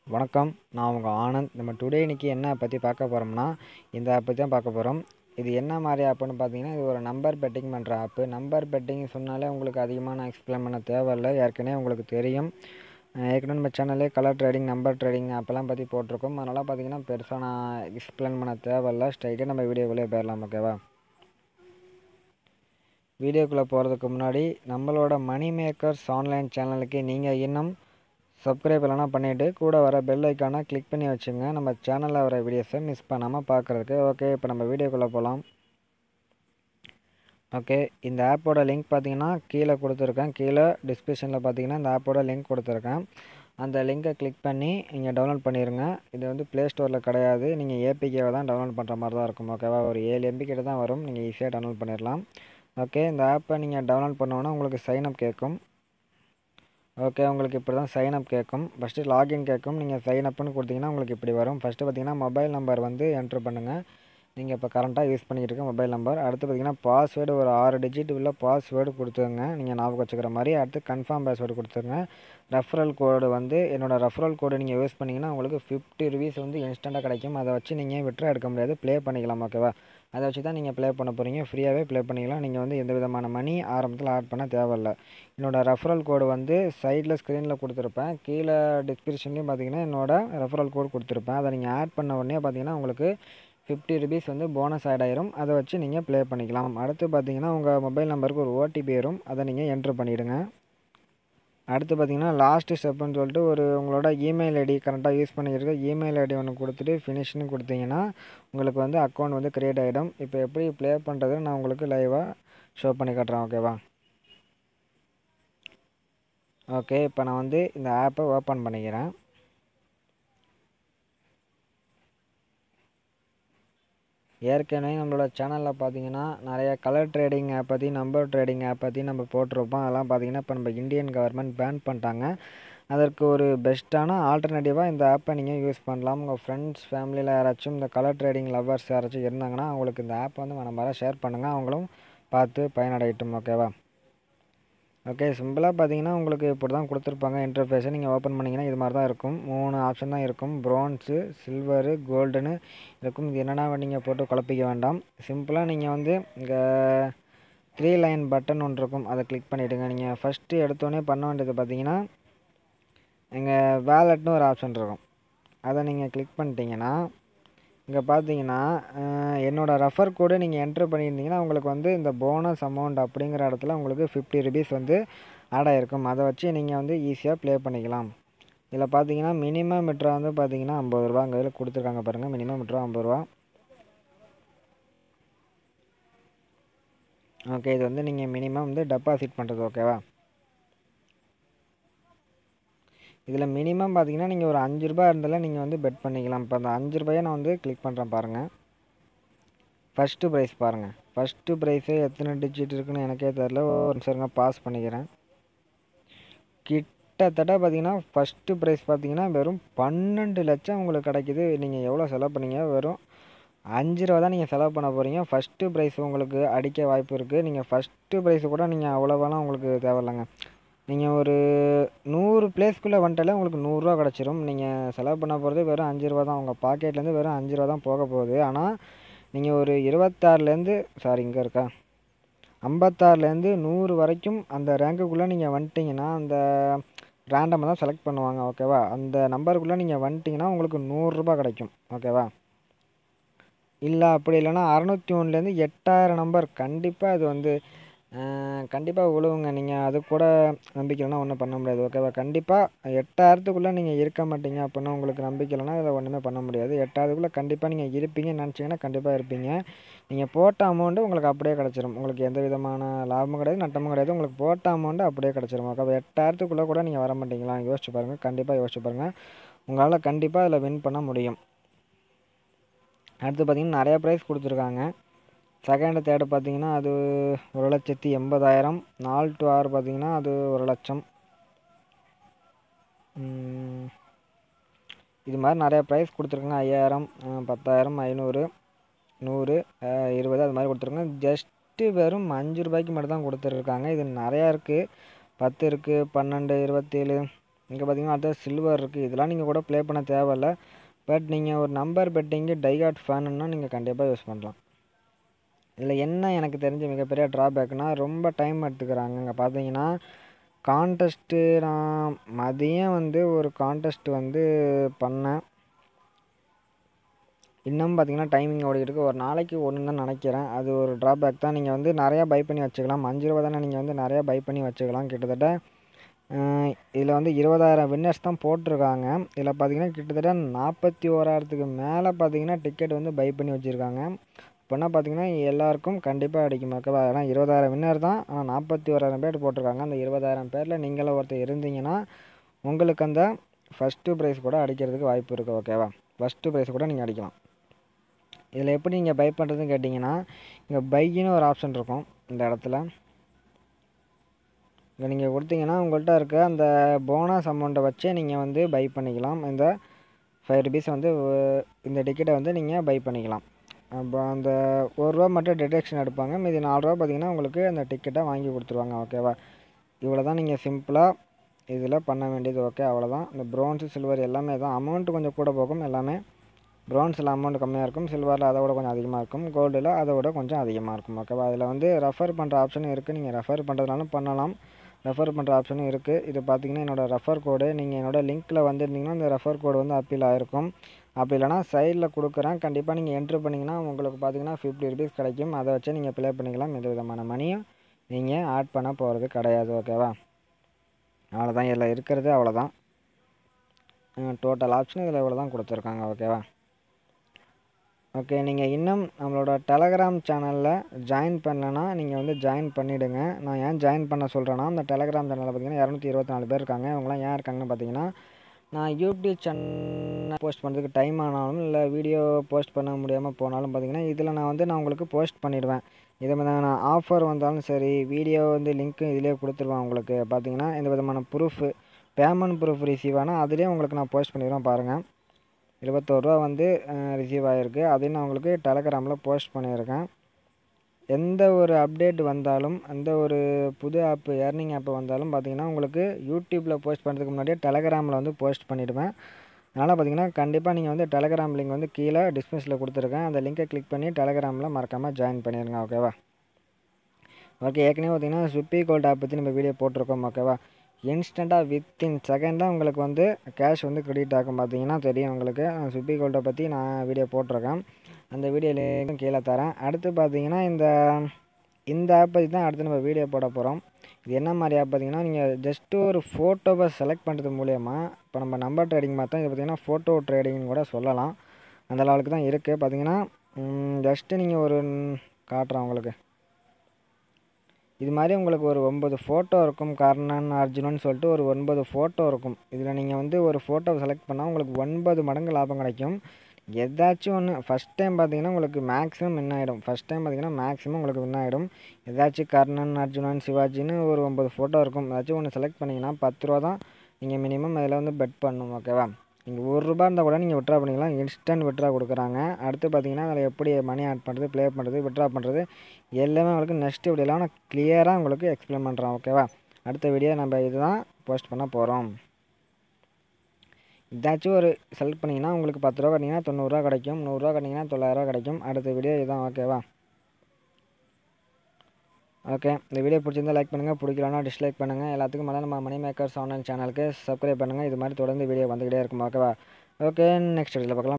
வணக்கம் நான் உங்கள் ஆனந்த் நம்ம டுடே இன்னைக்கு என்ன பற்றி பார்க்க போகிறோம்னா இந்த ஆப் பற்றி தான் பார்க்க போகிறோம் இது என்ன மாதிரி ஆப்புன்னு பார்த்தீங்கன்னா இது ஒரு நம்பர் பெட்டிங் பண்ணுற ஆப்பு நம்பர் பெட்டிங் சொன்னாலே உங்களுக்கு அதிகமாக நான் எக்ஸ்பிளைன் பண்ண தேவையில்லை ஏற்கனவே உங்களுக்கு தெரியும் அஹ் ஏற்கனவே நம்ம சேனல்லே கலர் ட்ரேடிங் நம்பர் ட்ரேடிங் அப்போல்லாம் பற்றி போட்டிருக்கோம் அதனால் பார்த்தீங்கன்னா பெருசாக நான் எக்ஸ்பிளைன் பண்ண தேவையில்லை ஸ்ட்ரைட்டாக நம்ம வீடியோக்குள்ளே போயிடலாம் ஓகேவா வீடியோக்குள்ளே போகிறதுக்கு முன்னாடி நம்மளோட மணி மேக்கர்ஸ் ஆன்லைன் சேனலுக்கு நீங்கள் இன்னும் சப்ஸ்கிரைப் இல்லைனா பண்ணிவிட்டு கூட வர பெல் ஐக்கானை கிளிக் பண்ணி வச்சுங்க நம்ம சேனலில் வர வீடியோஸை மிஸ் பண்ணாமல் பார்க்குறதுக்கு ஓகே இப்போ நம்ம வீடியோக்குள்ளே போகலாம் ஓகே இந்த ஆப்போட லிங்க் பார்த்தீங்கன்னா கீழே கொடுத்துருக்கேன் கீழே டிஸ்கிரிப்ஷனில் பார்த்தீங்கன்னா இந்த ஆப்போட லிங்க் கொடுத்துருக்கேன் அந்த லிங்கை கிளிக் பண்ணி நீங்கள் டவுன்லோட் பண்ணிடுங்க இது வந்து ப்ளே ஸ்டோரில் கிடையாது நீங்கள் ஏபிகேவை தான் டவுன்லோட் பண்ணுற மாதிரி தான் இருக்கும் ஓகேவா ஒரு ஏழு எம்பி கிட்ட தான் வரும் நீங்கள் ஈஸியாக டவுன்லோட் பண்ணிடலாம் ஓகே இந்த ஆப்பை நீங்கள் டவுன்லோட் பண்ணோன்னா உங்களுக்கு சைன் அப் கேட்கும் ஓகே உங்களுக்கு இப்படி தான் சைன் அப் கேட்கும் ஃபஸ்ட்டு லாகின் கேட்கும் நீங்கள் சைன் அப்னு கொடுத்தீங்கன்னா உங்களுக்கு இப்படி வரும் ஃபஸ்ட்டு பார்த்தீங்கன்னா மொபைல் நம்பர் வந்து என்ட்ரு பண்ணுங்கள் நீங்கள் இப்போ கரண்ட்டாக யூஸ் பண்ணிக்கிட்டு இருக்க மொபைல் நம்பர் அடுத்து பார்த்தீங்கன்னா பாஸ்வேர்டு ஒரு ஆறு டிஜிட் உள்ள பாஸ்வேர்டு கொடுத்துருங்க நீங்கள் ஞாபகம் வச்சுக்கிற மாதிரி அடுத்து கன்ஃபார்ம் பாஸ்வேர்டு கொடுத்துருங்க ரெஃபரல் கோடு வந்து என்னோடய ரெஃபரல் கோடு நீங்கள் யூஸ் பண்ணிங்கன்னா உங்களுக்கு ஃபிஃப்டி ருபீஸ் வந்து இன்ஸ்டண்ட்டாக கிடைக்கும் அதை வச்சு நீங்கள் விட்ரா எடுக்க முடியாது ப்ளே பண்ணிக்கலாம் ஓகேவா அதை வச்சு தான் நீங்கள் ப்ளே பண்ண போகிறீங்க ஃப்ரீயாகவே ப்ளே பண்ணிக்கலாம் நீங்கள் வந்து எந்த விதமான மணி ஆரம்பத்தில் ஆட் பண்ண தேவையில்ல என்னோடய ரெஃபரல் கோடு வந்து சைடில் ஸ்க்ரீனில் கொடுத்துருப்பேன் கீழே டிஸ்கிரிப்ஷன்லேயும் பார்த்தீங்கன்னா என்னோடய ரெஃபரல் கோடு கொடுத்துருப்பேன் அதை நீங்கள் ஆட் பண்ண உடனே பார்த்தீங்கன்னா உங்களுக்கு ஃபிஃப்டி ருபீஸ் வந்து போனஸ் ஆட் ஆயிரும் அதை வச்சு நீங்கள் ப்ளே பண்ணிக்கலாம் அடுத்து பார்த்தீங்கன்னா உங்கள் மொபைல் நம்பருக்கு ஒரு ஓடிபி வரும் அதை நீங்கள் என்ட்ரு பண்ணிவிடுங்க அடுத்து பார்த்தீங்கன்னா லாஸ்ட்டு ஸ்டெப்புன்னு சொல்லிட்டு ஒரு உங்களோட இமெயில் ஐடி கரெக்டாக யூஸ் பண்ணிக்கிட்டு இமெயில் ஐடி ஒன்று கொடுத்துட்டு ஃபினிஷ்னு கொடுத்தீங்கன்னா உங்களுக்கு வந்து அக்கௌண்ட் வந்து க்ரியேட் ஆகிடும் இப்போ எப்படி ப்ளே பண்ணுறதுன்னு நான் உங்களுக்கு லைவாக ஷோ பண்ணி காட்டுறேன் ஓகேவா ஓகே இப்போ நான் வந்து இந்த ஆப்பை ஓப்பன் பண்ணிக்கிறேன் ஏற்கனவே நம்மளோட சேனலில் பார்த்தீங்கன்னா நிறைய கலர் ட்ரேடிங் ஆப் பற்றி நம்பர் ட்ரேடிங் ஆப் பற்றி நம்ம போட்டிருப்போம் அதெல்லாம் பார்த்தீங்கன்னா இப்போ நம்ம இந்தியன் கவர்மெண்ட் பேன் பண்ணிட்டாங்க அதற்கு ஒரு பெஸ்ட்டான ஆல்டர்னேட்டிவாக இந்த ஆப்பை நீங்கள் யூஸ் பண்ணலாம் உங்கள் ஃப்ரெண்ட்ஸ் ஃபேமிலியில் யாராச்சும் இந்த கலர் ட்ரேடிங் லவ்வர்ஸ் யாராச்சும் இருந்தாங்கன்னா அவங்களுக்கு இந்த ஆப் வந்து நம்ம ஷேர் பண்ணுங்கள் அவங்களும் பார்த்து பயனடையட்டும் ஓகேவா ஓகே சிம்பிளாக பார்த்தீங்கன்னா உங்களுக்கு இப்படி தான் கொடுத்துருப்பாங்க இன்டர்ஃபேஸை நீங்கள் ஓப்பன் பண்ணிங்கன்னா இது மாதிரி தான் இருக்கும் மூணு ஆப்ஷன் தான் இருக்கும் ப்ரான்ஸு சில்வரு கோல்டுன்னு இருக்கும் இது என்னென்னா நீங்கள் போட்டு குழப்பிக்க வேண்டாம் சிம்பிளாக நீங்கள் வந்து இங்கே த்ரீ லைன் பட்டன் ஒன்று இருக்கும் அதை கிளிக் பண்ணிவிடுங்க நீங்கள் ஃபஸ்ட்டு எடுத்தோடனே பண்ண வேண்டியது பார்த்தீங்கன்னா இங்கே வேலட்னு ஒரு ஆப்ஷன் இருக்கும் அதை நீங்கள் கிளிக் பண்ணிட்டீங்கன்னா இங்கே பார்த்தீங்கன்னா என்னோடய ரெஃபர் கோடு நீங்கள் என்ட்ரு பண்ணியிருந்தீங்கன்னா உங்களுக்கு வந்து இந்த போனஸ் அமௌண்ட் அப்படிங்கிற இடத்துல உங்களுக்கு ஃபிஃப்டி ருபீஸ் வந்து ஆட் ஆகிருக்கும் அதை வச்சு நீங்கள் வந்து ஈஸியாக ப்ளே பண்ணிக்கலாம் இதில் பார்த்தீங்கன்னா மினிமம் மீட்ரா வந்து பார்த்தீங்கன்னா ஐம்பது ரூபா அங்கே இதில் கொடுத்துருக்காங்க பாருங்கள் மினிமம் மீட்ரா ஐம்பது ரூபா ஓகே இது வந்து நீங்கள் மினிமம் வந்து டெபாசிட் பண்ணுறது ஓகேவா இதில் மினிமம் பார்த்தீங்கன்னா நீங்கள் ஒரு அஞ்சு ரூபா இருந்தாலும் நீங்கள் வந்து பெட் பண்ணிக்கலாம் இப்போ அந்த அஞ்சு ரூபாயை நான் வந்து கிளிக் பண்ணுறேன் பாருங்கள் ஃபஸ்ட்டு ப்ரைஸ் பாருங்கள் ஃபஸ்ட்டு ப்ரைஸு எத்தனை டிஜிட் இருக்குன்னு எனக்கே தெரில ஒரு நிமிஷம் பாஸ் பண்ணிக்கிறேன் கிட்டத்தட்ட பார்த்தீங்கன்னா ஃபஸ்ட்டு ப்ரைஸ் பார்த்தீங்கன்னா வெறும் பன்னெண்டு லட்சம் உங்களுக்கு கிடைக்கிது நீங்கள் எவ்வளோ செலவு பண்ணீங்க வெறும் அஞ்சு ரூபா தான் நீங்கள் செலவு பண்ண போகிறீங்க ஃபஸ்ட்டு ப்ரைஸ் உங்களுக்கு அடிக்க வாய்ப்பு இருக்குது நீங்கள் ஃபஸ்ட்டு ப்ரைஸு கூட நீங்கள் அவ்வளோவெல்லாம் உங்களுக்கு தேவையில்லைங்க நீங்கள் ஒரு நூறு பிளேஸ்க்குள்ளே வந்துட்டாலே உங்களுக்கு நூறுரூவா கிடச்சிரும் நீங்கள் செலவு பண்ண போகிறது வெறும் அஞ்சு ரூபா தான் உங்கள் பாக்கெட்லேருந்து வெறும் அஞ்சு ரூபா தான் போக போகுது ஆனால் நீங்கள் ஒரு இருபத்தாறுலேருந்து சாரி இங்கே இருக்கா ஐம்பத்தாறுலேருந்து நூறு வரைக்கும் அந்த ரேங்குக்குள்ளே நீங்கள் வந்துட்டிங்கன்னா அந்த ரேண்டமாக தான் செலக்ட் பண்ணுவாங்க ஓகேவா அந்த நம்பருக்குள்ளே நீங்கள் வந்துட்டிங்கன்னா உங்களுக்கு நூறுரூபா கிடைக்கும் ஓகேவா இல்லை அப்படி இல்லைன்னா அறநூற்றி ஒன்றுலேருந்து எட்டாயிரம் நம்பர் கண்டிப்பாக அது வந்து கண்டிப்பாக உழுவுங்க நீங்கள் அது கூட நம்பிக்கைனா ஒன்றும் பண்ண முடியாது ஓகேவா கண்டிப்பாக எட்டாயிரத்துக்குள்ளே நீங்கள் இருக்க மாட்டீங்க அப்படின்னா உங்களுக்கு நம்பிக்கை இல்லைனா அதில் ஒன்றுமே பண்ண முடியாது எட்டாயிரத்துக்குள்ளே கண்டிப்பாக நீங்கள் இருப்பீங்கன்னு நினச்சிங்கன்னா கண்டிப்பாக இருப்பீங்க நீங்கள் போட்ட அமௌண்ட்டு உங்களுக்கு அப்படியே கிடச்சிரும் உங்களுக்கு எந்த விதமான லாபமும் கிடையாது நட்டமும் கிடையாது உங்களுக்கு போட்ட அமௌண்ட்டு அப்படியே கிடச்சிரும் ஓகேவா எட்டாயிரத்துக்குள்ளே கூட நீங்கள் வர மாட்டீங்களா யோசிச்சு பாருங்கள் கண்டிப்பாக யோசிச்சு பாருங்கள் உங்களால் கண்டிப்பாக அதில் வின் பண்ண முடியும் அடுத்து பார்த்திங்கன்னா நிறையா ப்ரைஸ் கொடுத்துருக்காங்க செகண்டு தேர்டு பார்த்தீங்கன்னா அது ஒரு லட்சத்தி எண்பதாயிரம் நாலு டு ஆறு பார்த்தீங்கன்னா அது ஒரு லட்சம் இது மாதிரி நிறைய ப்ரைஸ் கொடுத்துருக்காங்க ஐயாயிரம் பத்தாயிரம் ஐநூறு நூறு இருபது அது மாதிரி கொடுத்துருக்காங்க ஜஸ்ட்டு வெறும் அஞ்சு ரூபாய்க்கு மட்டும் தான் கொடுத்துருக்காங்க இது நிறையா இருக்குது பத்து இருக்குது பன்னெண்டு இருபத்தேழு இங்கே பார்த்தீங்கன்னா அடுத்தது சில்வர் இருக்குது இதெல்லாம் நீங்கள் கூட ப்ளே பண்ண தேவையில்ல பட் நீங்கள் ஒரு நம்பர் பெட்டிங்கு டைகாட் ஃபேனுன்னா நீங்கள் கண்டிப்பாக யூஸ் பண்ணலாம் இதில் என்ன எனக்கு தெரிஞ்ச மிகப்பெரிய ட்ராபேக்னால் ரொம்ப டைம் எடுத்துக்கிறாங்க இங்கே பார்த்தீங்கன்னா கான்டெஸ்ட்டு நான் மதியம் வந்து ஒரு கான்டெஸ்ட் வந்து பண்ணேன் இன்னும் பார்த்தீங்கன்னா டைமிங் ஓடிக்கிட்டு இருக்கு ஒரு நாளைக்கு ஒன்று தான் நினைக்கிறேன் அது ஒரு ட்ராபேக் தான் நீங்கள் வந்து நிறையா பை பண்ணி வச்சுக்கலாம் அஞ்சு ரூபா தானே நீங்கள் வந்து நிறையா பை பண்ணி வச்சுக்கலாம் கிட்டத்தட்ட இதில் வந்து இருபதாயிரம் வின்னர்ஸ் தான் போட்டிருக்காங்க இதில் பார்த்தீங்கன்னா கிட்டத்தட்ட நாற்பத்தி ஓராயிரத்துக்கு மேலே பார்த்தீங்கன்னா டிக்கெட் வந்து பை பண்ணி வச்சுருக்காங்க இப்போனா பார்த்தீங்கன்னா எல்லாருக்கும் கண்டிப்பாக அடிக்கும் ஓகேவா ஏன்னா இருபதாயிரம் வின்னர் தான் ஆனால் நாற்பத்தி ஓராயிரம் பேர் போட்டிருக்காங்க அந்த இருபதாயிரம் பேரில் நீங்களும் ஒருத்தர் இருந்தீங்கன்னா உங்களுக்கு அந்த ஃபஸ்ட்டு ப்ரைஸ் கூட அடிக்கிறதுக்கு வாய்ப்பு இருக்குது ஓகேவா ஃபஸ்ட்டு ப்ரைஸ் கூட நீங்கள் அடிக்கலாம் இதில் எப்படி நீங்கள் பை பண்ணுறதுன்னு கேட்டிங்கன்னா இங்கே பைக்குன்னு ஒரு ஆப்ஷன் இருக்கும் இந்த இடத்துல இங்கே நீங்கள் கொடுத்தீங்கன்னா உங்கள்கிட்ட இருக்க அந்த போனஸ் அமௌண்ட்டை வச்சே நீங்கள் வந்து பை பண்ணிக்கலாம் இந்த ஃபைவ் ருபீஸ் வந்து இந்த டிக்கெட்டை வந்து நீங்கள் பை பண்ணிக்கலாம் அப்போ அந்த ஒரு ரூபா மட்டும் டிடெக்ஷன் எடுப்பாங்க மீதி நாலு ரூபா பார்த்தீங்கன்னா உங்களுக்கு அந்த டிக்கெட்டை வாங்கி கொடுத்துருவாங்க ஓகேவா இவ்வளோ தான் நீங்கள் சிம்பிளாக இதில் பண்ண வேண்டியது ஓகே அவ்வளோதான் இந்த ப்ரோன்ஸு சில்வர் எல்லாமே தான் அமௌண்ட்டு கொஞ்சம் கூட போகும் எல்லாமே ப்ரோன்ஸில் அமௌண்ட் கம்மியாக இருக்கும் சில்வரில் அதை விட கொஞ்சம் அதிகமாக இருக்கும் கோல்டில் அதை விட கொஞ்சம் அதிகமாக இருக்கும் ஓகேவா அதில் வந்து ரெஃபர் பண்ணுற ஆப்ஷனும் இருக்குது நீங்கள் ரெஃபர் பண்ணுறதுனாலும் பண்ணலாம் ரெஃபர் பண்ணுற ஆப்ஷனும் இருக்குது இது பார்த்தீங்கன்னா என்னோடய ரெஃபர் கோடு நீங்கள் என்னோடய லிங்க்கில் வந்துருந்தீங்கன்னா இந்த ரெஃபர் கோடு வந்து அப்பீல் ஆகிருக்கும் அப்படி இல்லைனா சைடில் கொடுக்குறேன் கண்டிப்பாக நீங்கள் என்ட்ரு பண்ணிங்கன்னா உங்களுக்கு பார்த்தீங்கன்னா ஃபிஃப்டி ருபீஸ் கிடைக்கும் அதை வச்சு நீங்கள் ப்ளே பண்ணிக்கலாம் எந்த விதமான மணியும் நீங்கள் ஆட் பண்ண போகிறது கிடையாது ஓகேவா அவ்வளோதான் இதில் இருக்கிறது அவ்வளோதான் டோட்டல் ஆப்ஷன் இதில் இவ்வளோ தான் கொடுத்துருக்காங்க ஓகேவா ஓகே நீங்கள் இன்னும் நம்மளோட டெலகிராம் சேனலில் ஜாயின் பண்ணலன்னா நீங்கள் வந்து ஜாயின் பண்ணிவிடுங்க நான் ஏன் ஜாயின் பண்ண சொல்கிறேன்னா அந்த டெலகிராம் சேனலில் பார்த்தீங்கன்னா இரநூத்தி இருபத்தி நாலு பேர் இருக்காங்க இவங்களாம் ஏன் இருக்காங்கன்னு பார்த்தீங்கன்னா நான் யூடியூப் சேனல் போஸ்ட் பண்ணுறதுக்கு டைம் ஆனாலும் இல்லை வீடியோ போஸ்ட் பண்ண முடியாமல் போனாலும் பார்த்தீங்கன்னா இதில் நான் வந்து நான் உங்களுக்கு போஸ்ட் பண்ணிவிடுவேன் இதே மாதிரி நான் ஆஃபர் வந்தாலும் சரி வீடியோ வந்து லிங்க்கு இதிலே கொடுத்துருவேன் உங்களுக்கு பார்த்தீங்கன்னா எந்த விதமான ப்ரூஃபு பேமெண்ட் ப்ரூஃப் ரிசீவ் ஆனால் அதுலேயே உங்களுக்கு நான் போஸ்ட் பண்ணிடுவேன் பாருங்கள் இருபத்தோருவா வந்து ரிசீவ் ஆகிருக்கு அதையும் நான் உங்களுக்கு டெலகிராமில் போஸ்ட் பண்ணியிருக்கேன் எந்த ஒரு அப்டேட் வந்தாலும் எந்த ஒரு புது ஆப்பு ஏர்னிங் ஆப்பு வந்தாலும் பார்த்தீங்கன்னா உங்களுக்கு யூடியூப்பில் போஸ்ட் பண்ணுறதுக்கு முன்னாடியே டெலகிராமில் வந்து போஸ்ட் பண்ணிவிடுவேன் அதனால் பார்த்தீங்கன்னா கண்டிப்பாக நீங்கள் வந்து டெலகிராம் லிங்க் வந்து கீழே டிஸ்கிரிப்ஷனில் கொடுத்துருக்கேன் அந்த லிங்கை கிளிக் பண்ணி டெலகிராமில் மறக்காமல் ஜாயின் பண்ணிடுங்க ஓகேவா ஓகே ஏற்கனவே பார்த்தீங்கன்னா ஸ்விப்பி கோல்ட் ஆப் பற்றி நம்ம வீடியோ போட்டிருக்கோம் ஓகேவா இன்ஸ்டண்ட்டாக வித்தின் செகண்டில் உங்களுக்கு வந்து கேஷ் வந்து கிரெடிட் ஆகும் பார்த்தீங்கன்னா தெரியும் உங்களுக்கு ஸ்விப்பி கோல்டை பற்றி நான் வீடியோ போட்டிருக்கேன் அந்த வீடியோ லிங்க்கும் கீழே தரேன் அடுத்து பார்த்தீங்கன்னா இந்த இந்த ஆப் பற்றி தான் அடுத்து நம்ம வீடியோ போட போகிறோம் இது என்ன மாதிரி ஆப் பார்த்தீங்கன்னா நீங்கள் ஜஸ்ட்டு ஒரு ஃபோட்டோவை செலக்ட் பண்ணுறது மூலயமா இப்போ நம்ம நம்பர் ட்ரேடிங் பார்த்தா இது பார்த்தீங்கன்னா ஃபோட்டோ ட்ரேடிங்னு கூட சொல்லலாம் அந்த லெவலுக்கு தான் இருக்குது பார்த்தீங்கன்னா ஜஸ்ட்டு நீங்கள் ஒரு காட்டுறேன் உங்களுக்கு இது மாதிரி உங்களுக்கு ஒரு ஒன்பது ஃபோட்டோ இருக்கும் கர்ணன் அர்ஜுனன் சொல்லிட்டு ஒரு ஒன்பது ஃபோட்டோ இருக்கும் இதில் நீங்கள் வந்து ஒரு ஃபோட்டோவை செலக்ட் பண்ணால் உங்களுக்கு ஒன்பது மடங்கு லாபம் கிடைக்கும் ஏதாச்சும் ஒன்று ஃபஸ்ட் டைம் பார்த்தீங்கன்னா உங்களுக்கு மேக்ஸிமம் வின் ஆகிடும் ஃபஸ்ட் டைம் பார்த்தீங்கன்னா மேக்ஸிமம் உங்களுக்கு வின் ஆகிடும் ஏதாச்சும் கர்ணன் அர்ஜுனன் சிவாஜின்னு ஒரு ஒம்பது ஃபோட்டோ இருக்கும் ஏதாச்சும் ஒன்று செலக்ட் பண்ணிங்கன்னா பத்து ரூபா தான் நீங்கள் மினிமம் அதில் வந்து பெட் பண்ணணும் ஓகேவா நீங்கள் ஒரு ரூபா இருந்தால் கூட நீங்கள் விட்ரா பண்ணிக்கலாம் இன்ஸ்டன்ட் விட்ரா கொடுக்குறாங்க அடுத்து பார்த்தீங்கன்னா அதில் எப்படி மணி ஆட் பண்ணுறது ப்ளே பண்ணுறது விட்ரா பண்ணுறது எல்லாமே உங்களுக்கு நெக்ஸ்ட் வீடியோவில் நான் கிளியராக உங்களுக்கு எக்ஸ்பிளைன் பண்ணுறேன் ஓகேவா அடுத்த வீடியோ நம்ம இதுதான் போஸ்ட் பண்ண போகிறோம் ஏதாச்சும் ஒரு செலக்ட் பண்ணிங்கன்னா உங்களுக்கு பத்து ரூபா கட்டிங்கன்னா தொண்ணூறுரூவா கிடைக்கும் நூறுரூவா கட்டிங்கன்னா தொள்ளாயிரரூவா கிடைக்கும் அடுத்த வீடியோ இதுதான் ஓகேவா ஓகே இந்த வீடியோ பிடிச்சிருந்தா லைக் பண்ணுங்கள் பிடிக்கலன்னா டிஸ்லைக் பண்ணுங்கள் எல்லாத்துக்கும் மேலே நம்ம மணி மேக்கர்ஸ் ஆன்லைன் சேனலுக்கு சப்ஸ்கிரைப் பண்ணுங்கள் இது மாதிரி தொடர்ந்து வீடியோ வந்துக்கிட்டே இருக்கும் ஓகேவா ஓகே நெக்ஸ்ட் வீடியோவில் பார்க்கலாம்